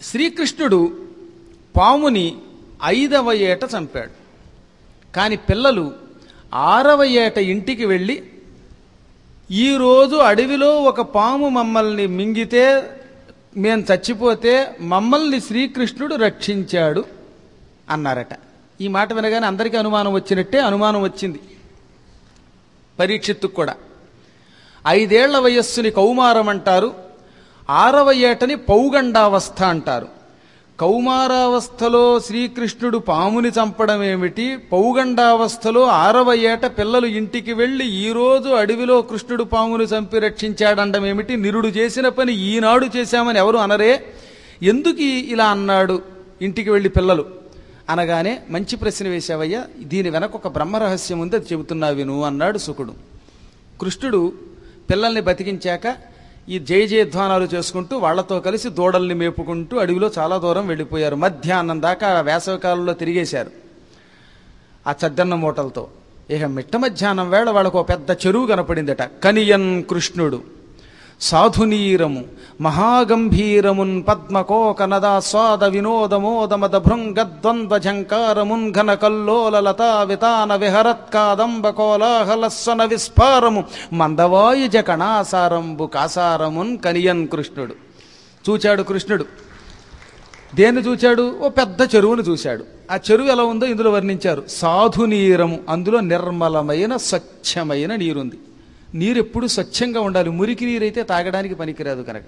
శ్రీకృష్ణుడు పాముని ఐదవ ఏట చంపాడు కాని పిల్లలు ఆరవ ఏట ఇంటికి వెళ్ళి ఈరోజు అడవిలో ఒక పాము మమ్మల్ని మింగితే మేము చచ్చిపోతే మమ్మల్ని శ్రీకృష్ణుడు రక్షించాడు అన్నారట ఈ మాట వినగానే అందరికీ అనుమానం వచ్చినట్టే అనుమానం వచ్చింది పరీక్షిత్తుకు కూడా ఐదేళ్ల వయస్సుని కౌమారం అంటారు ఆరవ ఏటని పౌగండావస్థ అంటారు కౌమారావస్థలో శ్రీకృష్ణుడు పాముని చంపడం ఏమిటి పౌగండావస్థలో ఆరవ ఏట పిల్లలు ఇంటికి వెళ్లి ఈరోజు అడవిలో కృష్ణుడు పాముని చంపి రక్షించాడండం ఏమిటి నిరుడు చేసిన పని ఈనాడు చేశామని ఎవరు అనరే ఎందుకు ఈ- ఇలా అన్నాడు ఇంటికి వెళ్లి పిల్లలు అనగానే మంచి ప్రశ్న వేశావయ్యా దీని వెనక ఒక బ్రహ్మరహస్యం ఉంది అది చెబుతున్నా విను అన్నాడు సుకుడు కృష్ణుడు పిల్లల్ని బతికించాక ఈ జయ జయధ్వానాలు చేసుకుంటూ వాళ్లతో కలిసి దూడల్ని మేపుకుంటూ అడవిలో చాలా దూరం వెళ్ళిపోయారు మధ్యాహ్నం దాకా వేసవికాలంలో తిరిగేశారు ఆ చద్దన్న మూటలతో ఇక మిట్ట మధ్యాహ్నం వేళ వాళ్ళకు ఒక పెద్ద చెరువు కనపడిందట కనియన్ కృష్ణుడు సాధునీరము మహాగంభీరమున్ పద్మకోక నదాస్వాద వినోదమోదమద భృంగద్వంద్వ ఝంకారమున్ ఘన కల్లోల లతా వితాన విహరత్కాదంబ కోలాహలస్వన విస్ఫారము మందవాయుజ కణాసారంబు కాసారమున్ కనియన్ కృష్ణుడు చూచాడు కృష్ణుడు దేన్ని చూచాడు ఓ పెద్ద చెరువును చూశాడు ఆ చెరువు ఎలా ఉందో ఇందులో వర్ణించారు సాధునీరము అందులో నిర్మలమైన స్వచ్ఛమైన నీరుంది నీరు ఎప్పుడు స్వచ్ఛంగా ఉండాలి మురికి నీరైతే తాగడానికి పనికిరాదు కనుక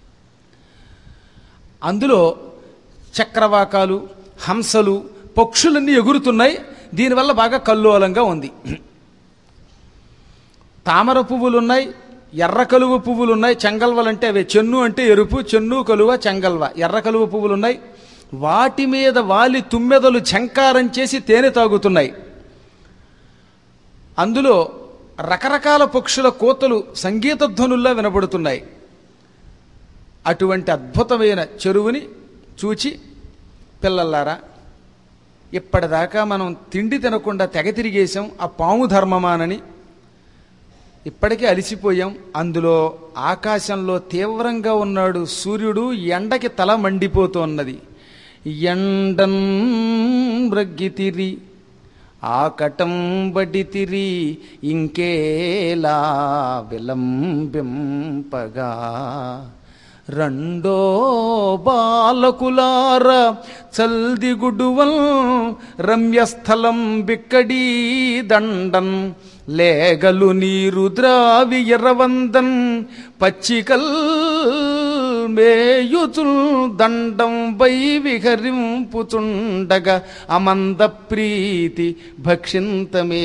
అందులో చక్రవాకాలు హంసలు పక్షులన్నీ ఎగురుతున్నాయి దీనివల్ల బాగా కల్లోలంగా ఉంది తామర పువ్వులున్నాయి ఎర్ర కలువ పువ్వులున్నాయి చెంగల్వలంటే అవే చెన్ను అంటే ఎరుపు చెన్ను కలువ చెంగల్వ ఎర్ర కలువ పువ్వులున్నాయి వాటి మీద వాలి తుమ్మెదలు ఝంకారం చేసి తేనె తాగుతున్నాయి అందులో రకరకాల పక్షుల కోతలు సంగీత ధ్వనుల్లా వినబడుతున్నాయి అటువంటి అద్భుతమైన చెరువుని చూచి పిల్లల్లారా ఇప్పటిదాకా మనం తిండి తినకుండా తెగ తిరిగేశాం ఆ పాము ధర్మమానని ఇప్పటికే అలిసిపోయాం అందులో ఆకాశంలో తీవ్రంగా ఉన్నాడు సూర్యుడు ఎండకి తల మండిపోతున్నది ఎండన్ బ్రగ్గితిరి ఆకటం బడితిరి ఇంకేలా విలంబింపగా రెండో బాలకులార చల్దిగుడువల్ రమ్యస్థలం బిక్కడీ దండన్ లేగలు నీరు ద్రావి ఎర్రవందన్ పచ్చికల్ మేయుచుల్ దండం వై విహరింపుచుండగ అమంద ప్రీతి భక్షింతమే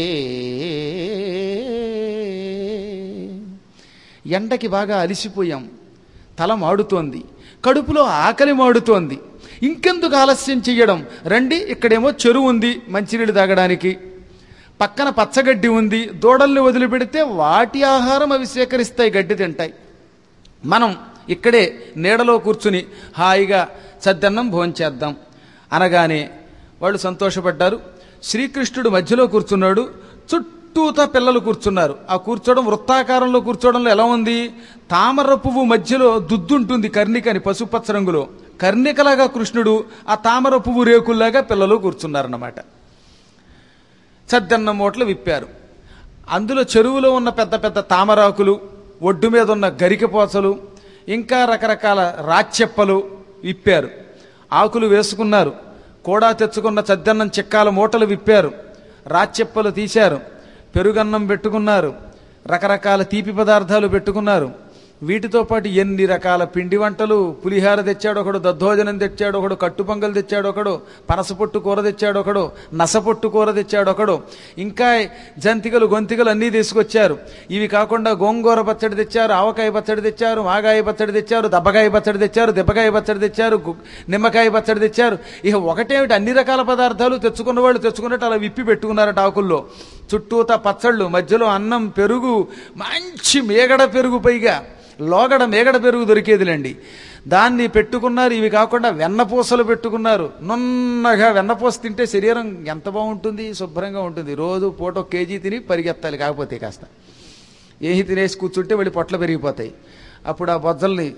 ఎండకి బాగా అలిసిపోయాం తల మాడుతోంది కడుపులో ఆకలి మాడుతోంది ఇంకెందుకు ఆలస్యం చెయ్యడం రండి ఇక్కడేమో చెరువు ఉంది మంచినీళ్ళు తాగడానికి పక్కన పచ్చగడ్డి ఉంది దూడల్ని వదిలిపెడితే వాటి ఆహారం అవి సేకరిస్తాయి గడ్డి తింటాయి మనం ఇక్కడే నీడలో కూర్చుని హాయిగా సద్దన్నం భోంచేద్దాం అనగానే వాళ్ళు సంతోషపడ్డారు శ్రీకృష్ణుడు మధ్యలో కూర్చున్నాడు చుట్టూతా పిల్లలు కూర్చున్నారు ఆ కూర్చోవడం వృత్తాకారంలో కూర్చోవడంలో ఎలా ఉంది తామర పువ్వు మధ్యలో దుద్దుంటుంది కర్ణికని పసుపచ్చ రంగులో కర్ణికలాగా కృష్ణుడు ఆ తామర పువ్వు రేకుల్లాగా పిల్లలు కూర్చున్నారన్నమాట సద్దన్న మూటలు విప్పారు అందులో చెరువులో ఉన్న పెద్ద పెద్ద తామరాకులు ఒడ్డు మీద ఉన్న గరికపోసలు ఇంకా రకరకాల రాచెప్పలు విప్పారు ఆకులు వేసుకున్నారు కూడా తెచ్చుకున్న చద్దన్నం చిక్కాల మూటలు విప్పారు రాచెప్పలు తీశారు పెరుగన్నం పెట్టుకున్నారు రకరకాల తీపి పదార్థాలు పెట్టుకున్నారు వీటితో పాటు ఎన్ని రకాల పిండి వంటలు పులిహార తెచ్చాడు ఒకడు దద్దోజనం తెచ్చాడు ఒకడు కట్టు పొంగల్ తెచ్చాడు ఒకడు పనసపొట్టు కూర తెచ్చాడు ఒకడు నసపొట్టు కూర తెచ్చాడు ఒకడు ఇంకా జంతికలు గొంతికలు అన్నీ తీసుకొచ్చారు ఇవి కాకుండా గోంగూర పచ్చడి తెచ్చారు ఆవకాయ పచ్చడి తెచ్చారు మాగాయ పచ్చడి తెచ్చారు దబ్బకాయ పచ్చడి తెచ్చారు దెబ్బకాయ పచ్చడి తెచ్చారు గు- నిమ్మకాయ పచ్చడి తెచ్చారు ఇక ఒకటేమిటి అన్ని రకాల పదార్థాలు తెచ్చుకున్న వాళ్ళు తెచ్చుకున్నట్టు అలా విప్పి పెట్టుకున్నారట ఆకుల్లో చుట్టూతా పచ్చళ్ళు మధ్యలో అన్నం పెరుగు మంచి మేగడ పెరుగు పైగా లోగడ మేగడ పెరుగు దొరికేదిలేండి దాన్ని పెట్టుకున్నారు ఇవి కాకుండా వెన్నపూసలు పెట్టుకున్నారు నున్నగా వెన్నపూస తింటే శరీరం ఎంత బాగుంటుంది శుభ్రంగా ఉంటుంది రోజు పూట ఒక కేజీ తిని పరిగెత్తాలి కాకపోతే కాస్త ఏహి తినేసి కూర్చుంటే వెళ్ళి పొట్ల పెరిగిపోతాయి అప్పుడు ఆ బొజ్జల్ని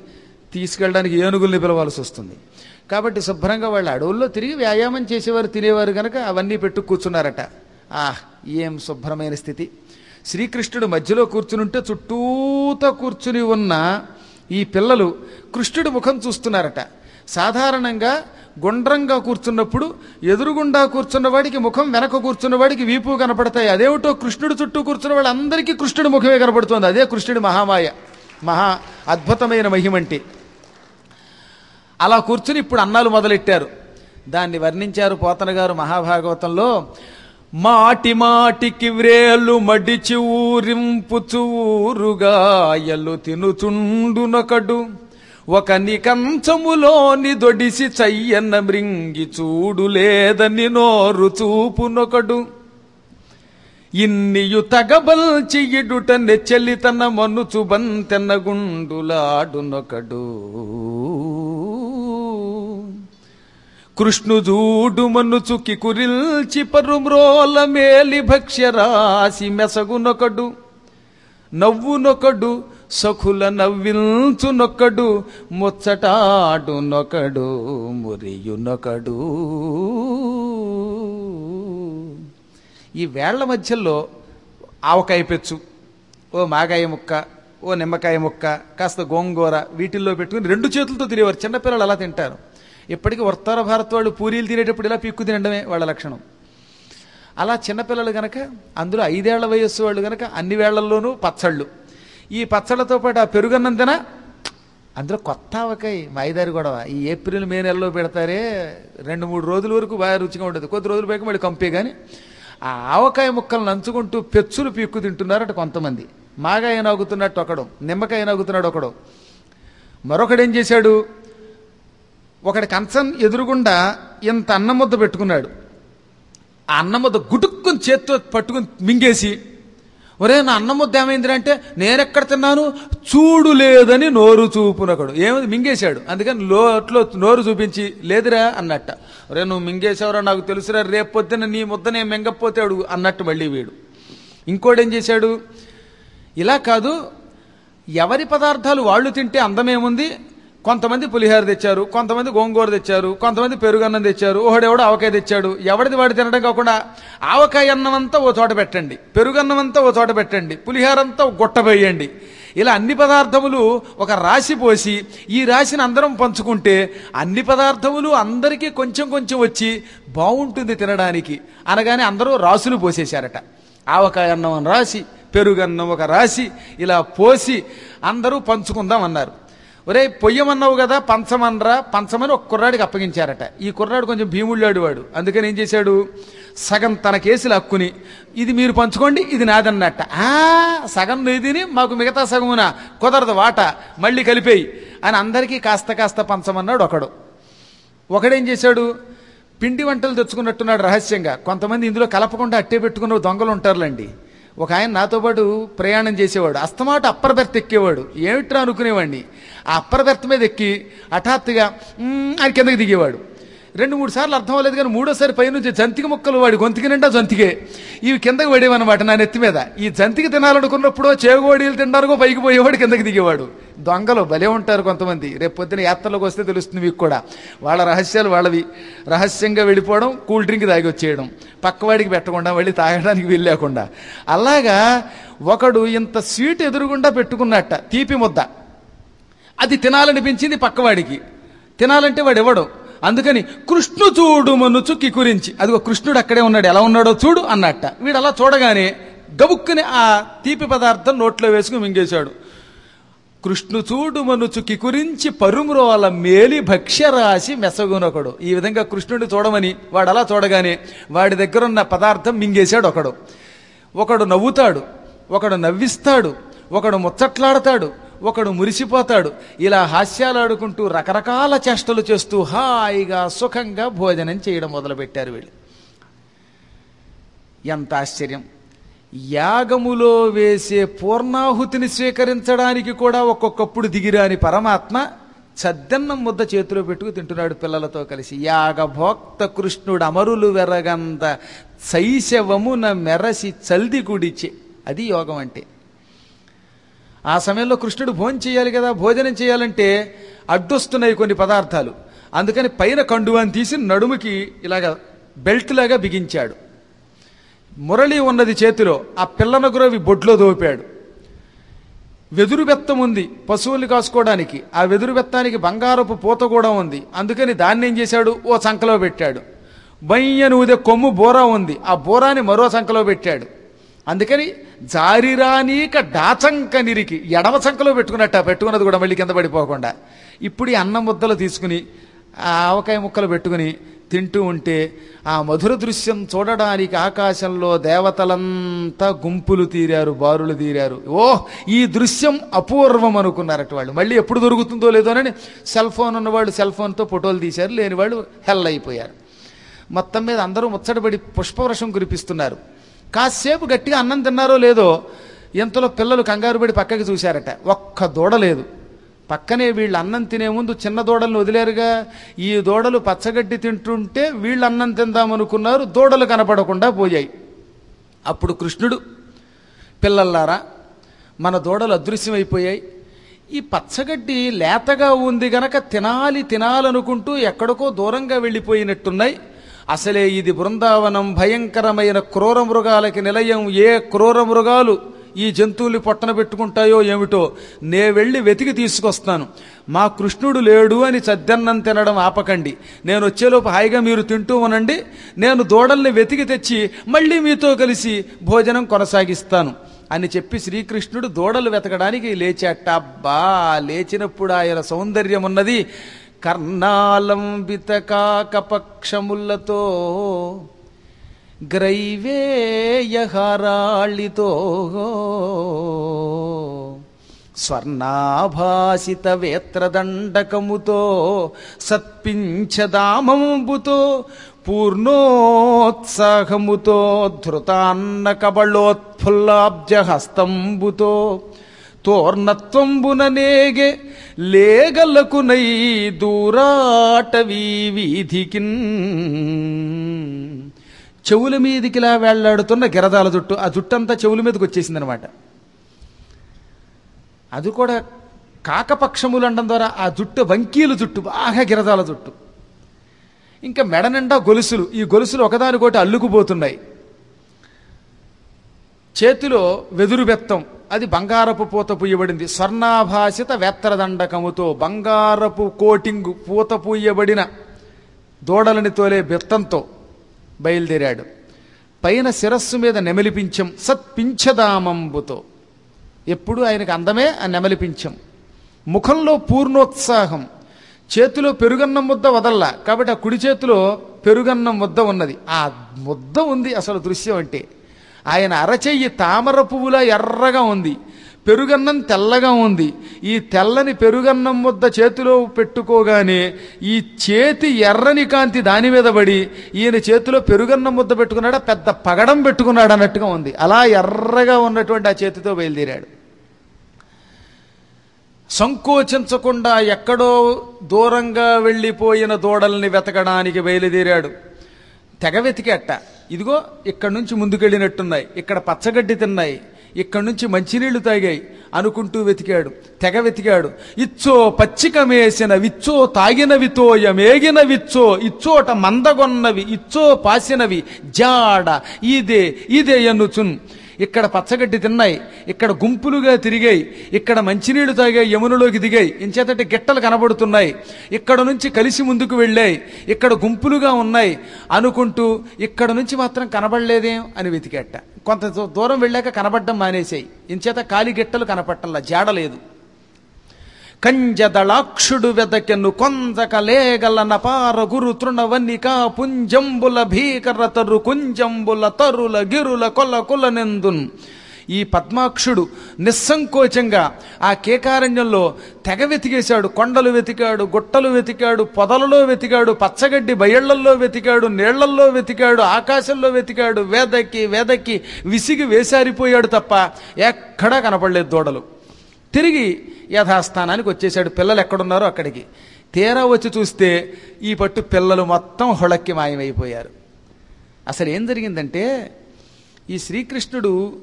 తీసుకెళ్ళడానికి ఏనుగుల్ని పిలవాల్సి వస్తుంది కాబట్టి శుభ్రంగా వాళ్ళు అడవుల్లో తిరిగి వ్యాయామం చేసేవారు తినేవారు కనుక అవన్నీ పెట్టు కూర్చున్నారట ఆహ్ ఏం శుభ్రమైన స్థితి శ్రీకృష్ణుడు మధ్యలో కూర్చునుంటే చుట్టూతో కూర్చుని ఉన్న ఈ పిల్లలు కృష్ణుడి ముఖం చూస్తున్నారట సాధారణంగా గుండ్రంగా కూర్చున్నప్పుడు ఎదురుగుండా కూర్చున్న వాడికి ముఖం వెనక కూర్చున్న వాడికి వీపు కనపడతాయి అదేమిటో కృష్ణుడు చుట్టూ కూర్చున్న వాళ్ళందరికీ కృష్ణుడి ముఖమే కనపడుతోంది అదే కృష్ణుడి మహామాయ మహా అద్భుతమైన మహిమంటి అలా కూర్చుని ఇప్పుడు అన్నాలు మొదలెట్టారు దాన్ని వర్ణించారు పోతన గారు మహాభాగవతంలో మాటి మాటికి వ్రేలు మడిచి ఊరింపుచు ఊరుగాయలు తినుచుండునొకడు ఒక నికంచములోని దొడిసి చయ్యన్న మృంగి చూడు లేదని నోరు చూపునొకడు ఇన్నియు తగబల్చి ఇడుట నెచ్చెలి తన మనుచు బంతెన్న గుండులాడునొకడు కృష్ణుజూడు మనుచుకి కురిల్చి పరుమ్రోల మేలి భక్ష్యరాశి మెసగునొకడు నవ్వునొకడు సఖుల నవ్వించునొకడు ముచ్చటాడునొకడు మురియునొకడు ఈ వేళ్ల మధ్యలో ఆవకాయ పెచ్చు ఓ మాగాయ ముక్క ఓ నిమ్మకాయ ముక్క కాస్త గోంగూర వీటిల్లో పెట్టుకుని రెండు చేతులతో తినేవారు చిన్నపిల్లలు అలా తింటారు ఇప్పటికీ ఉత్తర భారత్ వాళ్ళు పూరీలు తినేటప్పుడు ఇలా పిక్కు తినడమే వాళ్ళ లక్షణం అలా చిన్నపిల్లలు గనక అందులో ఐదేళ్ల వయస్సు వాళ్ళు గనక అన్ని వేళ్లల్లోనూ పచ్చళ్ళు ఈ పచ్చళ్ళతో పాటు ఆ పెరుగన్నం తిన అందులో కొత్త ఆవకాయ మైదారి గొడవ ఈ ఏప్రిల్ మే నెలలో పెడతారే రెండు మూడు రోజుల వరకు బాగా రుచిగా ఉండదు కొద్ది రోజులు పోయాక మళ్ళీ కంపే కానీ ఆ ఆవకాయ ముక్కలు నంచుకుంటూ పెచ్చులు పీక్కు తింటున్నారట కొంతమంది మాగాయ నవ్వుతున్నట్టు ఒకడు నిమ్మకాయ నవ్వుతున్నాడు ఒకడు మరొకడు ఏం చేశాడు ఒకడి కంచం ఎదురుగుండా ఇంత అన్నం ముద్ద పెట్టుకున్నాడు ఆ అన్నం ముద్ద గుటుక్కుని చేత్తో పట్టుకుని మింగేసి ఒరే నా అన్నం ముద్ద ఏమైంది అంటే నేనెక్కడ తిన్నాను చూడు లేదని నోరు చూపునొకడు ఏమైంది మింగేశాడు అందుకని లోట్లో నోరు చూపించి లేదురా అన్నట్ట ఒరే నువ్వు మింగేశావురా నాకు తెలుసురా రేపు పొద్దున నీ ముద్ద నేను మింగకపోతే అడుగు అన్నట్టు మళ్ళీ వీడు ఇంకోటి ఏం చేశాడు ఇలా కాదు ఎవరి పదార్థాలు వాళ్ళు తింటే అందమేముంది కొంతమంది పులిహోర తెచ్చారు కొంతమంది గోంగూర తెచ్చారు కొంతమంది పెరుగన్నం తెచ్చారు ఒకడెవడో ఆవకాయ తెచ్చాడు ఎవడిది వాడు తినడం కాకుండా ఆవకాయ అన్నం అంతా ఓ చోట పెట్టండి పెరుగన్నం అంతా ఓ చోట పెట్టండి పులిహోర అంతా ఒక గుట్ట వేయండి ఇలా అన్ని పదార్థములు ఒక రాశి పోసి ఈ రాశిని అందరం పంచుకుంటే అన్ని పదార్థములు అందరికీ కొంచెం కొంచెం వచ్చి బాగుంటుంది తినడానికి అనగానే అందరూ రాసులు పోసేశారట ఆవకాయ అన్నం అని రాసి పెరుగన్నం ఒక రాసి ఇలా పోసి అందరూ పంచుకుందాం అన్నారు ఒరే పొయ్యమన్నావు కదా పంచమనరా పంచమని ఒక కుర్రాడికి అప్పగించారట ఈ కుర్రాడు కొంచెం భీముళ్ళాడు వాడు అందుకని ఏం చేశాడు సగం తన కేసులు హక్కుని ఇది మీరు పంచుకోండి ఇది నాదన్నట్ట ఆ సగం నీదిని మాకు మిగతా సగమున కుదరదు వాట మళ్ళీ కలిపేయి అని అందరికీ కాస్త కాస్త పంచమన్నాడు ఒకడు ఒకడేం చేశాడు పిండి వంటలు తెచ్చుకున్నట్టున్నాడు రహస్యంగా కొంతమంది ఇందులో కలపకుండా అట్టే పెట్టుకున్న దొంగలు ఉంటారులేండి ఒక ఆయన నాతో పాటు ప్రయాణం చేసేవాడు అస్తమాట అప్పర్ బెర్త్ ఎక్కేవాడు ఏమిట్రా అనుకునేవాడిని ఆ అప్పర్ బెర్త్ మీద ఎక్కి హఠాత్తుగా "మ్మ్" అని కిందకి దిగేవాడు రెండు మూడు సార్లు అర్థం అవ్వలేదు కానీ మూడోసారి పైనుంచి జంతిక ముక్కలు వాడి గొంతుకి నిండా జంతికే ఇవి కిందకి పడేవన్నమాట నా నెత్తి మీద ఈ జంతికి తినాలనుకున్నప్పుడు చేగోడీలు తినడానికో పైకి పోయేవాడు కిందకి దిగేవాడు దొంగలు భలే ఉంటారు కొంతమంది రేపు పొద్దున యాత్రలోకి వస్తే తెలుస్తుంది మీకు కూడా వాళ్ళ రహస్యాలు వాళ్ళవి రహస్యంగా వెళ్ళిపోవడం కూల్ డ్రింక్ తాగి వచ్చేయడం పక్కవాడికి పెట్టకుండా మళ్ళీ తాగడానికి వీల్లేకుండా అలాగా ఒకడు ఇంత స్వీట్ ఎదురుగుండా పెట్టుకున్నట్ట తీపి ముద్ద అది తినాలనిపించింది పక్కవాడికి తినాలంటే వాడు ఇవ్వడు అందుకని కృష్ణు చూడు మనుచు కికురించి అదిగో కృష్ణుడు అక్కడే ఉన్నాడు ఎలా ఉన్నాడో చూడు అన్నట్ట వీడు అలా చూడగానే గబుక్కుని ఆ తీపి పదార్థం నోట్లో వేసుకుని మింగేశాడు కృష్ణు చూడు మనుచు కికురించి పరుమ్రోల మేలి భక్ష్యరాశి మెసగునొకడు ఈ విధంగా కృష్ణుడిని చూడమని వాడు అలా చూడగానే వాడి దగ్గరున్న పదార్థం మింగేశాడు ఒకడు ఒకడు నవ్వుతాడు ఒకడు నవ్విస్తాడు ఒకడు ముచ్చట్లాడతాడు ఒకడు మురిసిపోతాడు ఇలా హాస్యాలాడుకుంటూ రకరకాల చేష్టలు చేస్తూ హాయిగా సుఖంగా భోజనం చేయడం మొదలుపెట్టారు వీళ్ళు ఎంత ఆశ్చర్యం యాగములో వేసే పూర్ణాహుతిని స్వీకరించడానికి కూడా ఒక్కొక్కప్పుడు దిగిరాని పరమాత్మ చద్దన్నం ముద్ద చేతిలో పెట్టుకు తింటున్నాడు పిల్లలతో కలిసి యాగభోక్త కృష్ణుడు అమరులు వెరగంద శైశవమున మెరసి చల్ది గుడిచే అది యోగం అంటే ఆ సమయంలో కృష్ణుడు భోజనం చేయాలి కదా భోజనం చేయాలంటే అడ్డొస్తున్నాయి కొన్ని పదార్థాలు అందుకని పైన కండువాన్ని తీసి నడుముకి ఇలాగ బెల్ట్ లాగా బిగించాడు మురళి ఉన్నది చేతిలో ఆ పిల్లన గురవి బొడ్లో దోపాడు వెదురు బెత్తం ఉంది పశువుల్ని కాసుకోవడానికి ఆ వెదురు బెత్తానికి బంగారపు పూత కూడా ఉంది అందుకని దాన్ని ఏం చేశాడు ఓ సంకలో పెట్టాడు బయ్యను ఊదే కొమ్ము బోరా ఉంది ఆ బోరాని మరో సంకలో పెట్టాడు అందుకని జారిరానీక డాచంక నిరికి ఎడమ సంకలో పెట్టుకున్నట్ట పెట్టుకున్నది కూడా మళ్ళీ కింద పడిపోకుండా ఇప్పుడు ఈ అన్నం ముద్దలు తీసుకుని ఆ ఆవకాయ ముక్కలు పెట్టుకుని తింటూ ఉంటే ఆ మధుర దృశ్యం చూడడానికి ఆకాశంలో దేవతలంతా గుంపులు తీరారు బారులు తీరారు ఓ ఈ దృశ్యం అపూర్వం అనుకున్నారట వాళ్ళు మళ్ళీ ఎప్పుడు దొరుకుతుందో లేదోనని సెల్ ఫోన్ ఉన్నవాళ్ళు సెల్ ఫోన్తో ఫోటోలు తీశారు లేని వాళ్ళు హెల్ అయిపోయారు మొత్తం మీద అందరూ ముచ్చటపడి పుష్పవృషం కురిపిస్తున్నారు కాసేపు గట్టిగా అన్నం తిన్నారో లేదో ఇంతలో పిల్లలు కంగారు పడి పక్కకి చూశారట ఒక్క దూడ లేదు పక్కనే వీళ్ళు అన్నం తినే ముందు చిన్న దూడలను వదిలేరుగా ఈ దూడలు పచ్చగడ్డి తింటుంటే వీళ్ళు అన్నం తిందామనుకున్నారు దూడలు కనపడకుండా పోయాయి అప్పుడు కృష్ణుడు పిల్లల్లారా మన దూడలు అదృశ్యమైపోయాయి ఈ పచ్చగడ్డి లేతగా ఉంది గనక తినాలి తినాలనుకుంటూ ఎక్కడికో దూరంగా వెళ్ళిపోయినట్టున్నాయి అసలే ఇది బృందావనం భయంకరమైన క్రూర మృగాలకి నిలయం ఏ క్రూర మృగాలు ఈ జంతువుల్ని పొట్టన పెట్టుకుంటాయో ఏమిటో నే వెళ్ళి వెతికి తీసుకొస్తాను మా కృష్ణుడు లేడు అని చద్దన్నం తినడం ఆపకండి నేను వచ్చేలోపు హాయిగా మీరు తింటూ ఉనండి నేను దూడల్ని వెతికి తెచ్చి మళ్ళీ మీతో కలిసి భోజనం కొనసాగిస్తాను అని చెప్పి శ్రీకృష్ణుడు దూడలు వెతకడానికి లేచాట అబ్బా లేచినప్పుడు ఆయన సౌందర్యం ఉన్నది కర్ణాలంబిత కాకపక్షములతో గ్రైవేయహారాళితో స్వర్ణాభాసిత వేత్రదండకముతో సత్పించదామంబుతో పూర్ణోత్సాహముతో ధృతాన్న కబళోత్ఫుల్లాబ్జహస్తంబుతో తోర్ణత్వంబున నేగే లేగలకునై దూరాటవీ వీధికిన్ చెవుల మీదికిలా వేళ్లాడుతున్న గిరదాల జుట్టు ఆ జుట్టంతా చెవుల మీదకి వచ్చేసిందనమాట అది కూడా కాకపక్షములు అనడం ద్వారా ఆ జుట్టు వంకీలు జుట్టు బాగా గిరదాల జుట్టు ఇంకా మెడ నిండా గొలుసులు ఈ గొలుసులు ఒకదానికోటి అల్లుకుపోతున్నాయి చేతిలో వెదురు బెత్తం అది బంగారపు పూత పూయబడింది స్వర్ణాభాసిత వేత్తరదండకముతో బంగారపు కోటింగు పూత పూయబడిన దూడలని తోలే బెత్తంతో బయలుదేరాడు పైన శిరస్సు మీద నెమలిపించం సత్పించదామంబుతో ఎప్పుడు ఆయనకు అందమే ఆ నెమలిపించం ముఖంలో పూర్ణోత్సాహం చేతిలో పెరుగన్నం ముద్ద వదల్లా కాబట్టి ఆ కుడి చేతిలో పెరుగన్నం ముద్ద ఉన్నది ఆ ముద్ద ఉంది అసలు దృశ్యం అంటే ఆయన అరచెయ్యి తామర పువ్వులా ఎర్రగా ఉంది పెరుగన్నం తెల్లగా ఉంది ఈ తెల్లని పెరుగన్నం ముద్ద చేతిలో పెట్టుకోగానే ఈ చేతి ఎర్రని కాంతి దాని మీద పడి ఈయన చేతిలో పెరుగన్నం ముద్ద పెట్టుకున్నాడా పెద్ద పగడం పెట్టుకున్నాడు అన్నట్టుగా ఉంది అలా ఎర్రగా ఉన్నటువంటి ఆ చేతితో బయలుదేరాడు సంకోచించకుండా ఎక్కడో దూరంగా వెళ్ళిపోయిన దూడల్ని వెతకడానికి బయలుదేరాడు తెగ వెతికేట ఇదిగో ఇక్కడి నుంచి ముందుకెళ్ళినట్టున్నాయి ఇక్కడ పచ్చగడ్డి తిన్నాయి ఇక్కడి నుంచి మంచినీళ్లు తాగాయి అనుకుంటూ వెతికాడు తెగ వెతికాడు ఇచ్చో పచ్చికమేసిన విచ్చో తాగినవితో యమేగిన విచ్చో ఇచ్చోట మందగొన్నవి ఇచ్చో పాసినవి జాడ ఇదే ఇదే ఎన్నుచున్ ఇక్కడ పచ్చగడ్డి తిన్నాయి ఇక్కడ గుంపులుగా తిరిగాయి ఇక్కడ మంచినీళ్లు తాగాయి యమునలోకి దిగాయి ఇంచేతటి గిట్టలు కనబడుతున్నాయి ఇక్కడ నుంచి కలిసి ముందుకు వెళ్ళాయి ఇక్కడ గుంపులుగా ఉన్నాయి అనుకుంటూ ఇక్కడ నుంచి మాత్రం కనబడలేదేం అని వెతికేట కొంత దూ- దూరం వెళ్ళాక కనబడడం మానేసాయి ఇంచేత కాలి గిట్టలు కనపట్టల్లా జాడలేదు కంజదళాక్షుడు వెదకెను కొంజక లేగల నపార గురు తృణవన్నిక పుంజంబుల భీకర తరు కుంజంబుల తరుల గిరుల కొల కులనెందున్ ఈ పద్మాక్షుడు నిస్సంకోచంగా ఆ కేకారణ్యంలో తెగ వెతికేశాడు కొండలు వెతికాడు గుట్టలు వెతికాడు పొదలలో వెతికాడు పచ్చగడ్డి బయళ్లల్లో వెతికాడు నీళ్లల్లో వెతికాడు ఆకాశంలో వెతికాడు వేదకి వేదకి విసిగి వేసారిపోయాడు తప్ప ఎక్కడా కనపడలేదు దూడలు తిరిగి యథాస్థానానికి వచ్చేసాడు పిల్లలు ఎక్కడున్నారో అక్కడికి తీరా వచ్చి చూస్తే ఈ పట్టు పిల్లలు మొత్తం హొళక్కి మాయమైపోయారు అసలు ఏం జరిగిందంటే ఈ శ్రీకృష్ణుడు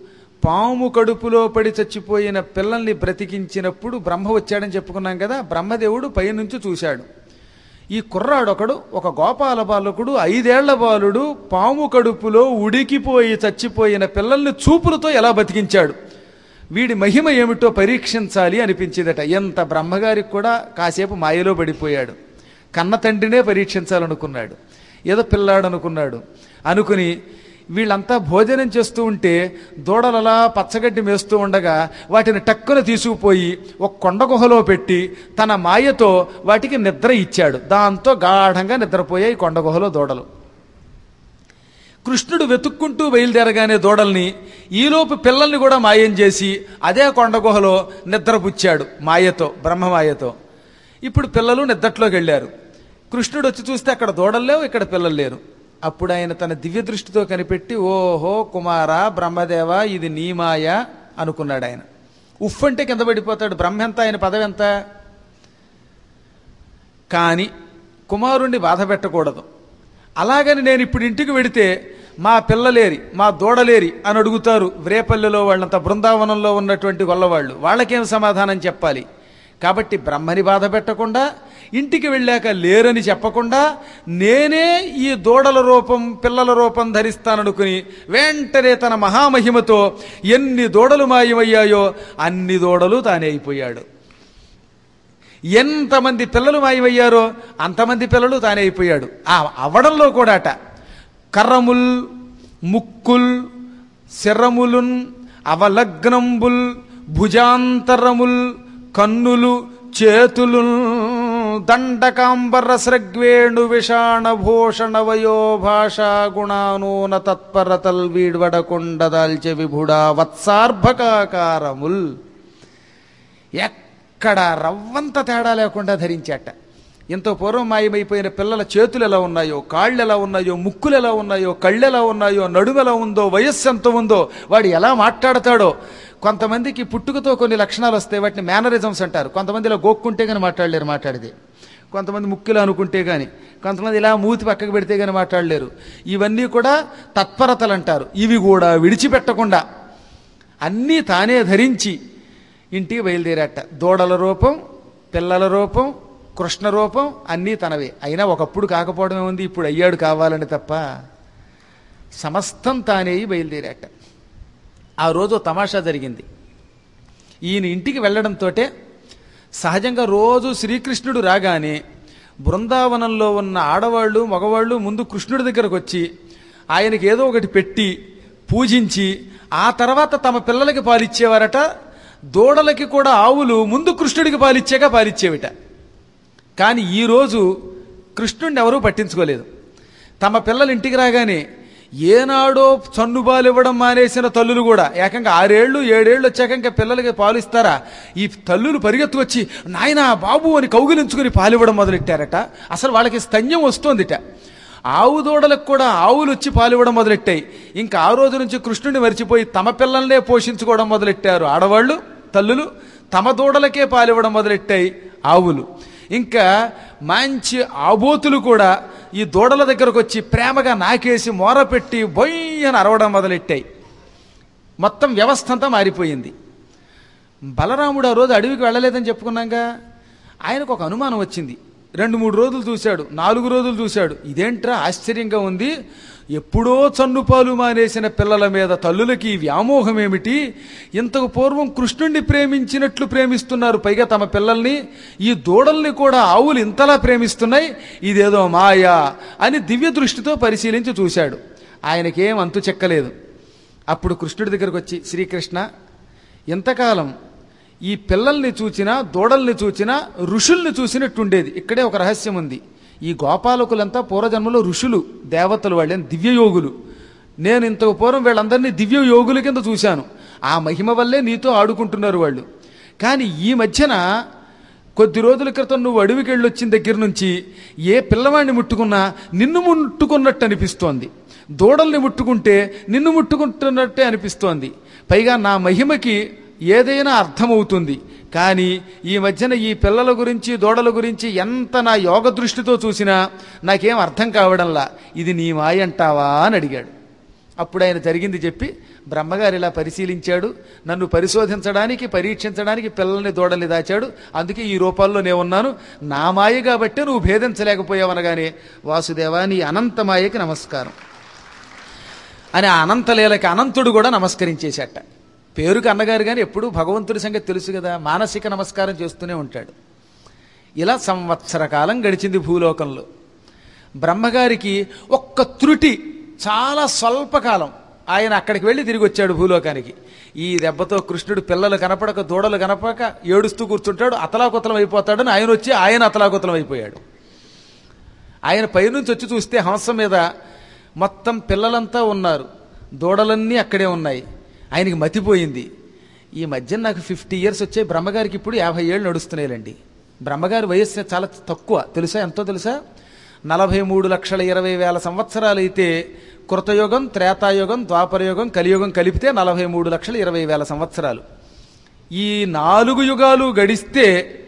పాము కడుపులో పడి చచ్చిపోయిన పిల్లల్ని బ్రతికించినప్పుడు బ్రహ్మ వచ్చాడని చెప్పుకున్నాం కదా బ్రహ్మదేవుడు పైనుంచి చూశాడు ఈ కుర్రాడొకడు ఒక గోపాల బాలకుడు ఐదేళ్ల బాలుడు పాము కడుపులో ఉడికిపోయి చచ్చిపోయిన పిల్లల్ని చూపులతో ఎలా బతికించాడు వీడి మహిమ ఏమిటో పరీక్షించాలి అనిపించిందట ఎంత బ్రహ్మగారికి కూడా కాసేపు మాయలో పడిపోయాడు కన్న తండ్రినే పరీక్షించాలనుకున్నాడు ఏదో పిల్లాడు అనుకున్నాడు అనుకుని వీళ్ళంతా భోజనం చేస్తూ ఉంటే దూడలలా పచ్చగడ్డి మేస్తూ ఉండగా వాటిని టక్కున తీసుకుపోయి ఒక కొండ గుహలో పెట్టి తన మాయతో వాటికి నిద్ర ఇచ్చాడు దాంతో గాఢంగా నిద్రపోయాయి కొండ గుహలో దూడలు కృష్ణుడు వెతుక్కుంటూ బయలుదేరగానే దూడల్ని ఈలోపు పిల్లల్ని కూడా మాయం చేసి అదే కొండ గుహలో నిద్రపుచ్చాడు మాయతో బ్రహ్మమాయతో ఇప్పుడు పిల్లలు నిద్రట్లోకి వెళ్ళారు కృష్ణుడు వచ్చి చూస్తే అక్కడ దూడలు లేవు ఇక్కడ పిల్లలు లేరు అప్పుడు ఆయన తన దివ్య దృష్టితో కనిపెట్టి ఓహో కుమార బ్రహ్మదేవ ఇది నీ మాయ అనుకున్నాడు ఆయన ఉఫ్ అంటే కింద పడిపోతాడు బ్రహ్మ ఎంత ఆయన పదవి ఎంత కానీ కుమారుణ్ణి బాధ పెట్టకూడదు అలాగని నేను ఇప్పుడు ఇంటికి వెడితే మా పిల్లలేరి మా దూడలేరి అని అడుగుతారు వ్రేపల్లెలో వాళ్ళంతా బృందావనంలో ఉన్నటువంటి గొల్లవాళ్ళు వాళ్ళకేం సమాధానం చెప్పాలి కాబట్టి బ్రహ్మని బాధ పెట్టకుండా ఇంటికి వెళ్ళాక లేరని చెప్పకుండా నేనే ఈ దూడల రూపం పిల్లల రూపం ధరిస్తాననుకుని వెంటనే తన మహామహిమతో ఎన్ని దూడలు మాయమయ్యాయో అన్ని దూడలు తానే అయిపోయాడు ఎంతమంది పిల్లలు మాయమయ్యారో అంతమంది పిల్లలు తానే అయిపోయాడు ఆ అవడంలో కూడా అట కర్రముల్ ముక్కుల్ శరములున్ అవలగ్నంబుల్ భుజాంతరముల్ కన్నులు చేతులు దండకాంబర స్రగ్వేణు విషాణ భూషణ వయో భాషా గుణానూన తత్పరతల్ వీడ్వడకుండ దాల్చె విభుడా వత్సార్భకాకారముల్ ఎక్కడ రవ్వంత తేడా లేకుండా ధరించాట ఎంతో పూర్వం మాయమైపోయిన పిల్లల చేతులు ఎలా ఉన్నాయో కాళ్ళు ఎలా ఉన్నాయో ముక్కులు ఎలా ఉన్నాయో కళ్ళు ఎలా ఉన్నాయో నడుము ఎలా ఉందో వయస్సు ఎంత ఉందో వాడు ఎలా మాట్లాడతాడో కొంతమందికి పుట్టుకతో కొన్ని లక్షణాలు వస్తాయి వాటిని మేనరిజమ్స్ అంటారు కొంతమంది ఇలా గోక్కుంటే కానీ మాట్లాడలేరు మాట్లాడితే కొంతమంది ముక్కులు అనుకుంటే కానీ కొంతమంది ఇలా మూతి పక్కకు పెడితే కానీ మాట్లాడలేరు ఇవన్నీ కూడా తత్పరతలు అంటారు ఇవి కూడా విడిచిపెట్టకుండా అన్నీ తానే ధరించి ఇంటికి బయలుదేరాట దూడల రూపం పిల్లల రూపం కృష్ణ రూపం అన్నీ తనవే అయినా ఒకప్పుడు కాకపోవడమే ఉంది ఇప్పుడు అయ్యాడు కావాలని తప్ప సమస్తం తానే బయలుదేరాట ఆ రోజు తమాషా జరిగింది ఈయన ఇంటికి వెళ్ళడంతో సహజంగా రోజు శ్రీకృష్ణుడు రాగానే బృందావనంలో ఉన్న ఆడవాళ్ళు మగవాళ్ళు ముందు కృష్ణుడి దగ్గరకు వచ్చి ఆయనకి ఏదో ఒకటి పెట్టి పూజించి ఆ తర్వాత తమ పిల్లలకి పాలిచ్చేవారట దూడలకి కూడా ఆవులు ముందు కృష్ణుడికి పాలిచ్చాక పాలిచ్చేవిట కానీ ఈరోజు కృష్ణుడిని ఎవరూ పట్టించుకోలేదు తమ పిల్లలు ఇంటికి రాగానే ఏనాడో చన్నుబాలు ఇవ్వడం మానేసిన తల్లులు కూడా ఏకంగా ఆరేళ్లు ఏడేళ్లు వచ్చాక ఇంకా పిల్లలకి పాలు ఇస్తారా ఈ తల్లులు పరిగెత్తుకొచ్చి నాయనా బాబు అని కౌగిలించుకుని పాలు ఇవ్వడం మొదలెట్టారట అసలు వాళ్ళకి స్తన్యం వస్తోందిట ఆవు దూడలకు కూడా ఆవులు వచ్చి పాలు ఇవ్వడం మొదలెట్టాయి ఇంకా ఆ రోజు నుంచి కృష్ణుడిని మరిచిపోయి తమ పిల్లల్నే పోషించుకోవడం మొదలెట్టారు ఆడవాళ్ళు తల్లులు తమ దూడలకే పాలివ్వడం మొదలెట్టాయి ఆవులు ఇంకా మంచి ఆబోతులు కూడా ఈ దూడల దగ్గరకు వచ్చి ప్రేమగా నాకేసి మోర పెట్టి బొయ్యని అరవడం మొదలెట్టాయి మొత్తం వ్యవస్థ అంతా మారిపోయింది బలరాముడు ఆ రోజు అడవికి వెళ్ళలేదని చెప్పుకున్నాగా ఆయనకు ఒక అనుమానం వచ్చింది రెండు మూడు రోజులు చూశాడు నాలుగు రోజులు చూశాడు ఇదేంట్రా ఆశ్చర్యంగా ఉంది ఎప్పుడో చన్నుపాలు మానేసిన పిల్లల మీద తల్లులకి ఈ వ్యామోహం ఏమిటి ఇంతకు పూర్వం కృష్ణుణ్ణి ప్రేమించినట్లు ప్రేమిస్తున్నారు పైగా తమ పిల్లల్ని ఈ దూడల్ని కూడా ఆవులు ఇంతలా ప్రేమిస్తున్నాయి ఇదేదో మాయా అని దివ్య దృష్టితో పరిశీలించి చూశాడు ఆయనకేం అంతు చెక్కలేదు అప్పుడు కృష్ణుడి దగ్గరకు వచ్చి శ్రీకృష్ణ ఇంతకాలం ఈ పిల్లల్ని చూచినా దూడల్ని చూచినా ఋషుల్ని చూసినట్టుండేది ఇక్కడే ఒక రహస్యం ఉంది ఈ గోపాలకులంతా పూర్వజన్మలో ఋషులు దేవతలు వాళ్ళే దివ్యయోగులు నేను ఇంతకు పూర్వం వీళ్ళందరినీ దివ్య యోగుల కింద చూశాను ఆ మహిమ వల్లే నీతో ఆడుకుంటున్నారు వాళ్ళు కానీ ఈ మధ్యన కొద్ది రోజుల క్రితం నువ్వు అడవికి వెళ్ళొచ్చిన దగ్గర నుంచి ఏ పిల్లవాడిని ముట్టుకున్నా నిన్ను ముట్టుకున్నట్టు అనిపిస్తోంది దూడల్ని ముట్టుకుంటే నిన్ను ముట్టుకుంటున్నట్టే అనిపిస్తోంది పైగా నా మహిమకి ఏదైనా అర్థమవుతుంది కానీ ఈ మధ్యన ఈ పిల్లల గురించి దూడల గురించి ఎంత నా యోగ దృష్టితో చూసినా నాకేం అర్థం కావడంలా ఇది నీ మాయ అంటావా అని అడిగాడు అప్పుడు ఆయన జరిగింది చెప్పి బ్రహ్మగారు ఇలా పరిశీలించాడు నన్ను పరిశోధించడానికి పరీక్షించడానికి పిల్లల్ని దూడల్ని దాచాడు అందుకే ఈ రూపాల్లో నేను ఉన్నాను నా మాయ కాబట్టే నువ్వు భేదించలేకపోయావనగానే వాసుదేవా నీ అనంత మాయకి నమస్కారం అని ఆ అనంతలీలకి అనంతుడు కూడా నమస్కరించేశాట పేరుకి అన్నగారు కానీ ఎప్పుడూ భగవంతుడి సంగతి తెలుసు కదా మానసిక నమస్కారం చేస్తూనే ఉంటాడు ఇలా సంవత్సర కాలం గడిచింది భూలోకంలో బ్రహ్మగారికి ఒక్క త్రుటి చాలా స్వల్పకాలం ఆయన అక్కడికి వెళ్ళి తిరిగి వచ్చాడు భూలోకానికి ఈ దెబ్బతో కృష్ణుడు పిల్లలు కనపడక దూడలు కనపడక ఏడుస్తూ కూర్చుంటాడు అతలాకుతలం అయిపోతాడని ఆయన వచ్చి ఆయన అతలాకుతలం అయిపోయాడు ఆయన పైనుంచి వచ్చి చూస్తే హంస మీద మొత్తం పిల్లలంతా ఉన్నారు దూడలన్నీ అక్కడే ఉన్నాయి ఆయనకి మతిపోయింది ఈ మధ్య నాకు ఫిఫ్టీ ఇయర్స్ వచ్చాయి బ్రహ్మగారికి ఇప్పుడు యాభై ఏళ్ళు నడుస్తున్నాయిలండి బ్రహ్మగారి వయస్సు చాలా తక్కువ తెలుసా ఎంతో తెలుసా నలభై మూడు లక్షల ఇరవై వేల సంవత్సరాలు అయితే కృతయుగం త్రేతాయుగం ద్వాపరయుగం కలియుగం కలిపితే నలభై మూడు లక్షల ఇరవై వేల సంవత్సరాలు ఈ నాలుగు యుగాలు గడిస్తే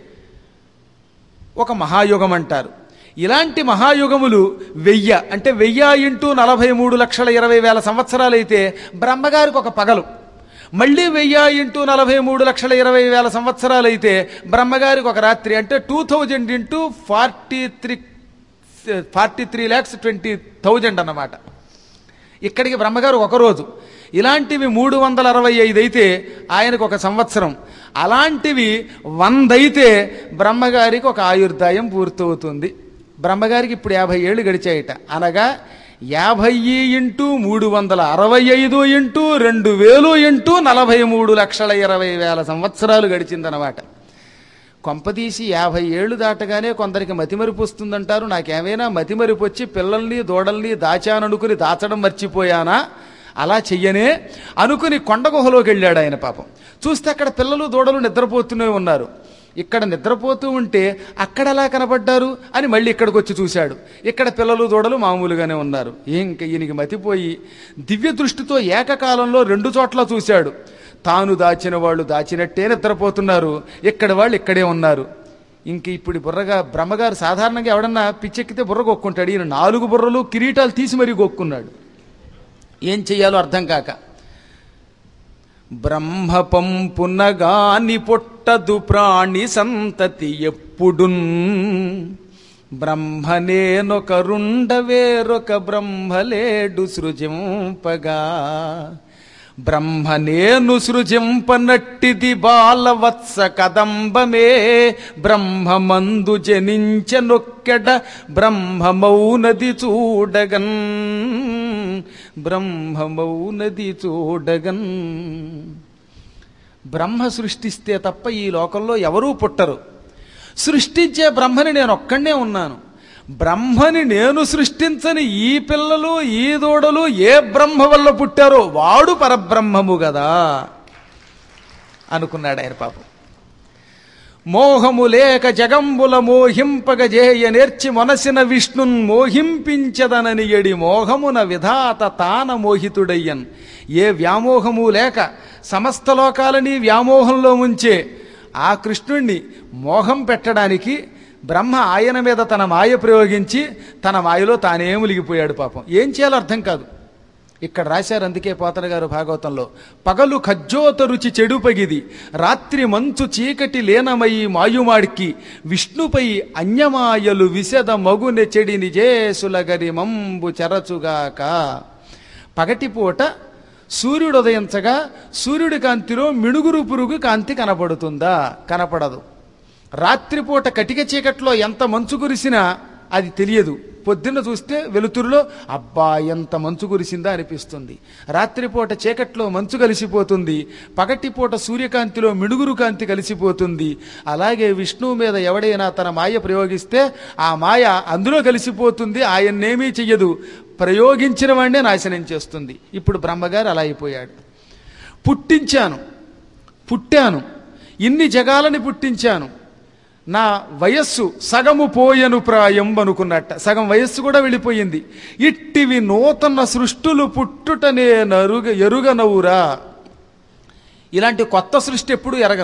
ఒక మహాయుగం అంటారు ఇలాంటి మహాయుగములు వెయ్య అంటే వెయ్య ఇంటూ నలభై మూడు లక్షల ఇరవై వేల సంవత్సరాలు అయితే బ్రహ్మగారికి ఒక పగలు మళ్ళీ వెయ్య ఇంటూ నలభై మూడు లక్షల ఇరవై వేల సంవత్సరాలు అయితే బ్రహ్మగారికి ఒక రాత్రి అంటే two thousand into forty three forty three lakhs twenty thousand అన్నమాట ఇక్కడికి బ్రహ్మగారు ఒక రోజు ఇలాంటివి మూడు వందల అరవై ఐదు అయితే ఆయనకు ఒక సంవత్సరం అలాంటివి వంద అయితే బ్రహ్మగారికి ఒక ఆయుర్దాయం పూర్తవుతుంది బ్రహ్మగారికి ఇప్పుడు యాభై ఏళ్ళు గడిచాయట అనగా యాభై ఇంటూ మూడు వందల అరవై ఐదు ఇంటూ రెండు వేలు ఇంటూ నలభై మూడు లక్షల ఇరవై వేల సంవత్సరాలు గడిచిందనమాట కొంపదీసి యాభై ఏళ్ళు దాటగానే కొందరికి మతిమరుపు వస్తుందంటారు నాకేమైనా మతిమరుపు వచ్చి పిల్లల్ని దూడల్ని దాచాననుకుని దాచడం మర్చిపోయానా అలా చెయ్యనే అనుకుని కొండ గుహలోకి వెళ్ళాడు ఆయన పాపం చూస్తే అక్కడ పిల్లలు దూడలు నిద్రపోతూనే ఉన్నారు ఇక్కడ నిద్రపోతూ ఉంటే అక్కడ ఎలా కనపడ్డారు అని మళ్ళీ ఇక్కడికి వచ్చి చూశాడు ఇక్కడ పిల్లలు దూడలు మామూలుగానే ఉన్నారు ఇంక ఈయనకి మతిపోయి దివ్య దృష్టితో ఏకకాలంలో రెండు చోట్ల చూశాడు తాను దాచిన వాళ్ళు దాచినట్టే నిద్రపోతున్నారు ఇక్కడ వాళ్ళు ఇక్కడే ఉన్నారు ఇంక ఇప్పుడు బుర్రగా బ్రహ్మగారు సాధారణంగా ఎవడన్నా పిచ్చెక్కితే బుర్ర గొక్కుంటాడు ఈయన నాలుగు బుర్రలు కిరీటాలు తీసి మరీ గొక్కున్నాడు ఏం చెయ్యాలో అర్థం కాక బ్రహ్మ పంపునగాని పొట్టదు ప్రాణి సంతతి ఎప్పుడున్ బ్రహ్మనేనొకరుండ వేరొక బ్రహ్మలేడు సృజింపగా బ్రహ్మనేను సృజింపనట్టిది బాలవత్స కదంబమే బ్రహ్మమందు జనించనొక్కెడ బ్రహ్మమౌనది చూడగన్ బ్రహ్మమౌనది చూడగన్ బ్రహ్మ సృష్టిస్తే తప్ప ఈ లోకంలో ఎవరూ పుట్టరు సృష్టించే బ్రహ్మని నేను ఒక్కడే ఉన్నాను బ్రహ్మని నేను సృష్టించని ఈ పిల్లలు ఈ దూడలు ఏ బ్రహ్మ వల్ల పుట్టారో వాడు పరబ్రహ్మము గదా అనుకున్నాడు ఆయన పాపం మోహము లేక జగంబుల మోహింపగ జేయ నేర్చి మనసిన విష్ణున్ మోహింపించదనని ఎడి మోహమున విధాత తాన మోహితుడయ్యన్ ఏ వ్యామోహము లేక సమస్త లోకాలని వ్యామోహంలో ముంచే ఆ కృష్ణుణ్ణి మోహం పెట్టడానికి బ్రహ్మ ఆయన మీద తన మాయ ప్రయోగించి తన మాయలో తానే ములిగిపోయాడు పాపం ఏం చేయాలో అర్థం కాదు ఇక్కడ రాశారు అందుకే పోతన గారు భాగవతంలో పగలు ఖజ్జోత రుచి చెడుపగిది రాత్రి మంచు చీకటి లేనమయి మాయుమాడికి విష్ణుపై అన్యమాయలు విశద మగునె చెడి నిజేసులగరి మంబు చెరచుగాక పగటిపూట సూర్యుడు ఉదయించగా సూర్యుడి కాంతిలో మిణుగురు పురుగు కాంతి కనపడుతుందా కనపడదు రాత్రిపూట కటిక చీకట్లో ఎంత మంచు కురిసినా అది తెలియదు పొద్దున్న చూస్తే వెలుతురులో అబ్బా ఎంత మంచు కురిసిందా అనిపిస్తుంది రాత్రిపూట చీకట్లో మంచు కలిసిపోతుంది పగటిపూట సూర్యకాంతిలో మిడుగురు కాంతి కలిసిపోతుంది అలాగే విష్ణువు మీద ఎవడైనా తన మాయ ప్రయోగిస్తే ఆ మాయ అందులో కలిసిపోతుంది ఆయన్నేమీ చెయ్యదు ప్రయోగించిన వాడినే నాశనం చేస్తుంది ఇప్పుడు బ్రహ్మగారు అలా అయిపోయాడు పుట్టించాను పుట్టాను ఇన్ని జగాలని పుట్టించాను నా వయస్సు సగము పోయను ప్రాయం అనుకున్నట్ట సగం వయస్సు కూడా వెళ్ళిపోయింది ఇట్టివి నూతన సృష్టులు పుట్టుటనే నరుగ ఎరుగనవురా ఇలాంటి కొత్త సృష్టి ఎప్పుడు ఎరగను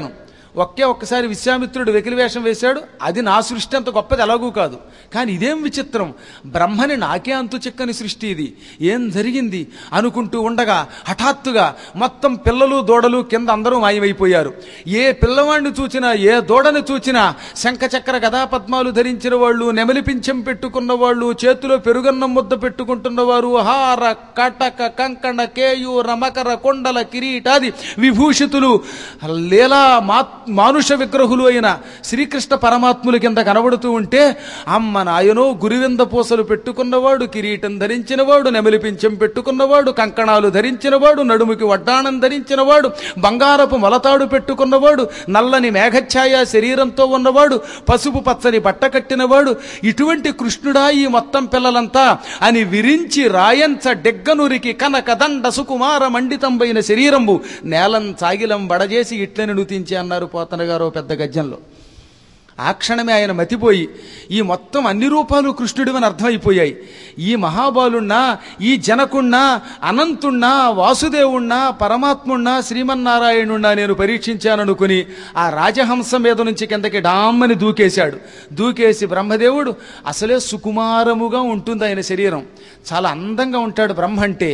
ఒకే ఒక్కసారి విశ్వామిత్రుడు వెకిలి వేషం వేశాడు అది నా సృష్టి అంత గొప్పది ఎలాగూ కాదు కానీ ఇదేం విచిత్రం బ్రహ్మని నాకే అంతు చిక్కని సృష్టి ఇది ఏం జరిగింది అనుకుంటూ ఉండగా హఠాత్తుగా మొత్తం పిల్లలు దూడలు కింద అందరూ మాయమైపోయారు ఏ పిల్లవాడిని చూచినా ఏ దూడని చూచినా శంఖచక్ర గదా పద్మాలు ధరించిన వాళ్ళు నెమలి పింఛం పెట్టుకున్న వాళ్ళు చేతిలో పెరుగన్నం ముద్ద పెట్టుకుంటున్న వారు హార కటక కంకణ కేయూర మకర కొండల కిరీటాది విభూషితులు లీలా మా మానుష విగ్రహులు అయిన శ్రీకృష్ణ పరమాత్ముల కింద కనబడుతూ ఉంటే అమ్మ నాయనో గురివింద పూసలు పెట్టుకున్నవాడు కిరీటం ధరించినవాడు నెమలి పింఛం పెట్టుకున్నవాడు కంకణాలు ధరించినవాడు నడుముకి వడ్డాణం ధరించినవాడు బంగారపు మొలతాడు పెట్టుకున్నవాడు నల్లని మేఘఛాయ శరీరంతో ఉన్నవాడు పసుపు పచ్చని బట్ట కట్టినవాడు ఇటువంటి కృష్ణుడా ఈ మొత్తం పిల్లలంతా అని విరించి రాయంచ డెగ్గనురికి కనక దండ సుకుమార మండితంబైన శరీరంబు నేలం సాగిలం బడజేసి ఇట్లని నుతించి అన్నారు పోతన గారు ఓ పెద్ద గద్యంలో ఆ క్షణమే ఆయన మతిపోయి ఈ మొత్తం అన్ని రూపాలు కృష్ణుడివని అర్థమైపోయాయి ఈ మహాబాలున్నా ఈ జనకున్నా అనంతున్నా వాసుదేవుణ్ణా పరమాత్మున్నా శ్రీమన్నారాయణున్నా నేను పరీక్షించాననుకుని ఆ రాజహంస మీద నుంచి కిందకి డామ్మని దూకేశాడు దూకేసి బ్రహ్మదేవుడు అసలే సుకుమారముగా ఉంటుంది ఆయన శరీరం చాలా అందంగా ఉంటాడు బ్రహ్మ అంటే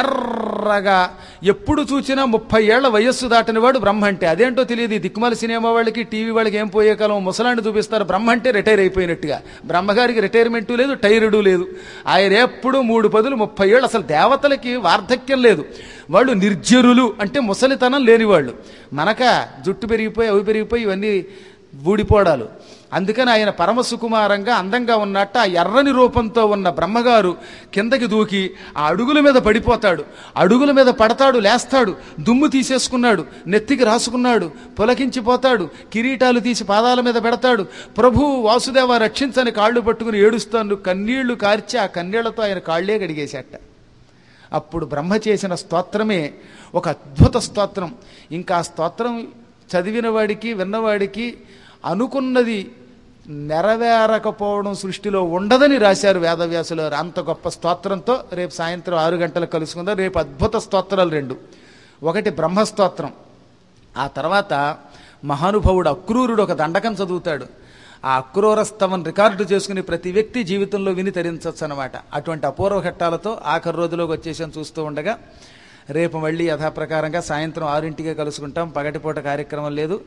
ఎర్రగా ఎప్పుడు చూసినా ముప్పై ఏళ్ల వయస్సు దాటిన వాడు బ్రహ్మ అంటే అదేంటో తెలియదు ఈ దిక్కుమాల సినిమా వాళ్ళకి టీవీ వాళ్ళకి ఏం పోయే కాలం ముసలాన్ని చూపిస్తారు బ్రహ్మ అంటే రిటైర్ అయిపోయినట్టుగా బ్రహ్మగారికి రిటైర్మెంటు లేదు టైర్డు లేదు ఆయన ఎప్పుడు మూడు పదులు ముప్పై ఏళ్ళు అసలు దేవతలకి వార్ధక్యం లేదు వాళ్ళు నిర్జరులు అంటే ముసలితనం లేనివాళ్ళు మనక జుట్టు పెరిగిపోయి అవి పెరిగిపోయి ఇవన్నీ ఊడిపోవడాలు అందుకని ఆయన పరమ సుకుమారంగా అందంగా ఉన్నట్ట ఆ ఎర్రని రూపంతో ఉన్న బ్రహ్మగారు కిందకి దూకి ఆ అడుగుల మీద పడిపోతాడు అడుగుల మీద పడతాడు లేస్తాడు దుమ్ము తీసేసుకున్నాడు నెత్తికి రాసుకున్నాడు పొలకించిపోతాడు కిరీటాలు తీసి పాదాల మీద పెడతాడు ప్రభు వాసుదేవ రక్షించని కాళ్ళు పట్టుకుని ఏడుస్తాను కన్నీళ్లు కార్చి ఆ కన్నీళ్లతో ఆయన కాళ్లే గడిగేశాట అప్పుడు బ్రహ్మ చేసిన స్తోత్రమే ఒక అద్భుత స్తోత్రం ఇంకా ఆ స్తోత్రం చదివిన వాడికి విన్నవాడికి అనుకున్నది నెరవేరకపోవడం సృష్టిలో ఉండదని రాశారు వేదవ్యాసులు వారు. అంత గొప్ప స్తోత్రంతో రేపు సాయంత్రం ఆరు గంటలకు కలుసుకుందాం రేపు అద్భుత స్తోత్రాలు రెండు ఒకటి బ్రహ్మస్తోత్రం ఆ తర్వాత మహానుభావుడు అక్రూరుడు ఒక దండకం చదువుతాడు ఆ అక్రూరస్తవం రికార్డు చేసుకుని ప్రతి వ్యక్తి జీవితంలో విని తరించవచ్చు అనమాట అటువంటి అపూర్వ ఘట్టాలతో ఆఖరి రోజులోకి వచ్చేసాం చూస్తూ ఉండగా రేపు మళ్ళీ యథాప్రకారంగా సాయంత్రం ఆరింటికే కలుసుకుంటాం పగటిపూట కార్యక్రమం లేదు